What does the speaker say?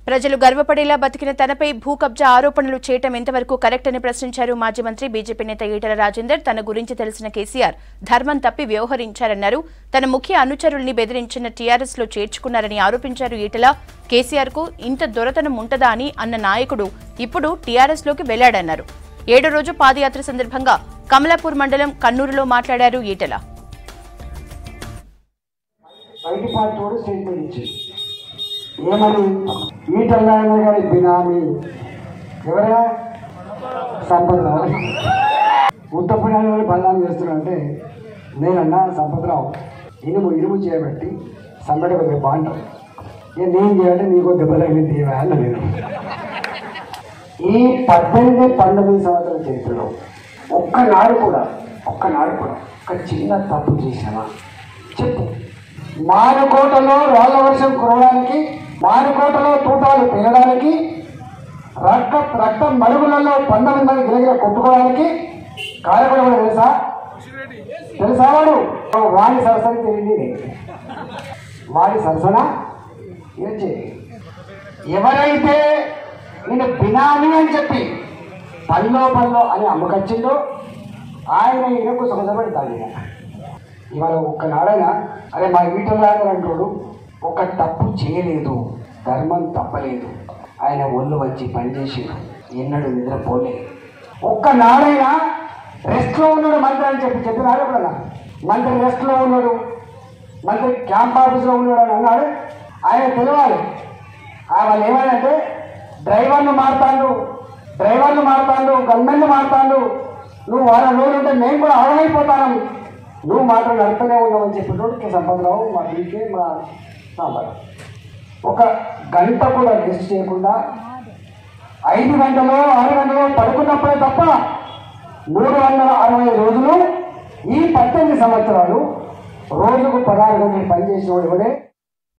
ప్రజలు గర్వపడేలా బతికిన తనపై భూ కబ్జా ఆరోపణలు చేయటం ఎంతవరకు కరెక్ట్ అని ప్రశ్నించారు మాజీ మంత్రి బీజేపీ నేత ఈటల రాజేందర్ తన గురించి తెలిసిన కేసీఆర్ ధర్మం తప్పి వ్యవహరించారన్నారు తన ముఖ్య అనుచరుల్ని బెదిరించిన టీఆర్ఎస్ లో చేర్చుకున్నారని ఆరోపించారు ఈటల కేసీఆర్ కు ఇంత దొరతనం ఉంటదా అని అన్న నాయకుడు ఇప్పుడు టీఆర్ఎస్ లోకి వెళ్లాడన్నారు ఏడో రోజు పాదయాత్ర సందర్భంగా కమలాపూర్ మండలం కన్నూరులో మాట్లాడారు ఈటల బయటి పార్టీ కూడా స్టేట్మెంట్ ఇచ్చింది ఏమని ఈటల్లాయన గారి బినామీ ఎవరా సంపదరావు ఉత్తపుణ్యాలు బదనాం చేస్తున్నారంటే నేనన్నా సంపదరావు ఇనుము ఇనుము చేయబట్టి సంబడి కొద్దిగా బాగుంటాం ఇక నేను చేయాలంటే నీకు దెబ్బలైంది తీవా అన్న నేను ఈ పద్దెనిమిది పంతొమ్మిది సంవత్సరాల చరిత్రలో ఒక్కనాడు కూడా ఒక్కనాడు కూడా ఒక చిన్న తప్పు చేసినావా చెప్పు మానుకోటలో రాళ్ళ వర్షం కురవడానికి మానుకోటలో తూటాలు పెరగడానికి రక్త రక్తం మడుగులలో పంతొమ్మిది మంది గిలగిల కొట్టుకోవడానికి కారకుడు కూడా తెలుసా తెలుసా వాడు వాడి సరసన తెలియండి వాడి సరసన ఏం చేయండి ఎవరైతే నేను బినామీ అని చెప్పి పనిలో పనిలో అని అమ్మకచ్చిందో ఆయన ఈయనకు సుఖపడతాడు ఈయన ఇవాళ ఒక్కనాడైనా అరే మా ఈటలాగా అంటాడు ఒక తప్పు చేయలేదు ధర్మం తప్పలేదు ఆయన ఒళ్ళు వచ్చి పనిచేసి ఎన్నడూ నిద్రపోలే ఒక్కనాడైనా రెస్ట్లో ఉన్నాడు మంత్రి అని చెప్పి చెప్పినాడు ఎప్పుడన్నా మంత్రి రెస్ట్లో ఉన్నాడు మంత్రి క్యాంప్ ఆఫీస్లో ఉన్నాడు అని అన్నాడు ఆయన తెలియాలి ఆ వాళ్ళు ఏమనంటే డ్రైవర్లు మారుతాడు డ్రైవర్లు మారుతాడు గన్మెన్లు మారుతాడు నువ్వు వారం రోజులు ఉంటే మేము కూడా అవమైపోతాను నువ్వు మాత్రం నడుపుతూనే ఉన్నావని చెప్పేటోడు సంపదరావు మా డీకే మా సాంబార్ ఒక గంట కూడా రెస్ట్ చేయకుండా ఐదు గంటలో ఆరు గంటలో పడుకున్నప్పుడే తప్ప మూడు వందల అరవై రోజులు ఈ పద్దెనిమిది సంవత్సరాలు రోజుకు పదహారు గంటలు పనిచేసిన వాడు ఎవడే